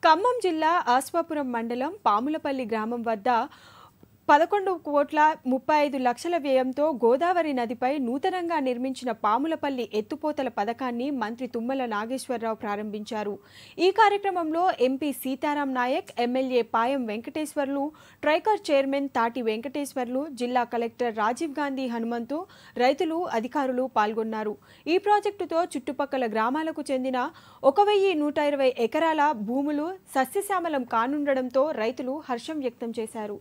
ఖమ్మం జిల్లా ఆస్వాపురం మండలం పాములపల్లి గ్రామం వద్ద పదకొండు కోట్ల ముప్పై ఐదు లక్షల వ్యయంతో గోదావరి నదిపై నూతనంగా నిర్మించిన పాములపల్లి ఎత్తుపోతల పథకాన్ని మంత్రి తుమ్మల నాగేశ్వరరావు ప్రారంభించారు ఈ కార్యక్రమంలో MP Sitaram Naik MLA Payam Venkateswarlu TRICOR chairman Thati Venkateswarlu జిల్లా కలెక్టర్ రాజీవ్ గాంధీ హనుమంతు రైతులు అధికారులు పాల్గొన్నారు ఈ ప్రాజెక్టుతో చుట్టుపక్కల గ్రామాలకు చెందిన ఒక వెయ్యి నూట ఇరవై ఎకరాల భూములు సస్యశ్యామలం కానుండడంతో రైతులు హర్షం వ్యక్తం చేశారు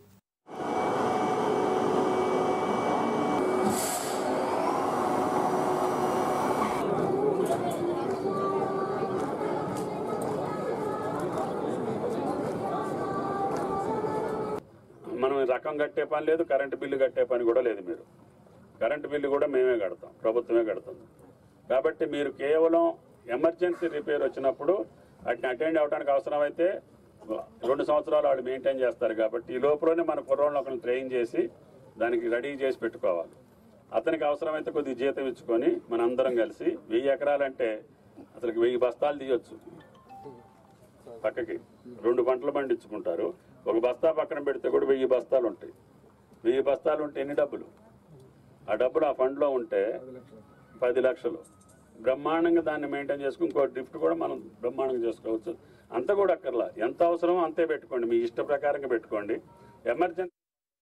మనం రకం కట్టే పని లేదు కరెంటు బిల్లు కట్టే పని కూడా లేదు మీరు కరెంటు బిల్లు కూడా మేమే కడతాం ప్రభుత్వమే కడుతుంది కాబట్టి మీరు కేవలం ఎమర్జెన్సీ రిపేర్ వచ్చినప్పుడు వాటిని అటెండ్ అవ్వడానికి అవసరమైతే రెండు సంవత్సరాలు వాళ్ళు మెయింటైన్ చేస్తారు కాబట్టి ఈ లోపలనే మన కుర్రోళ్ళని ఒకరిని ట్రైన్ చేసి దానికి రెడీ చేసి పెట్టుకోవాలి అతనికి అవసరమైతే కొద్దిగా జీతం ఇచ్చుకొని మన అందరం కలిసి వెయ్యి ఎకరాలంటే అసలు వెయ్యి బస్తాలు తీయొచ్చు పక్కకి రెండు పంటలు పండించుకుంటారు ఒక బస్తా పక్కన పెడితే కూడా వెయ్యి బస్తాలు ఉంటాయి వెయ్యి బస్తాలు ఉంటే ఎన్ని డబ్బులు ఆ డబ్బులు ఆ ఫండ్లో ఉంటే పది లక్షలు బ్రహ్మాండంగా దాన్ని మెయింటైన్ చేసుకుని ఇంకో డ్రిఫ్ట్ కూడా మనం బ్రహ్మాండంగా చేసుకోవచ్చు అంత కూడా అక్కర్లా ఎంత అవసరమో అంతే పెట్టుకోండి మీ ఇష్ట ప్రకారంగా పెట్టుకోండి ఎమర్జెన్సీ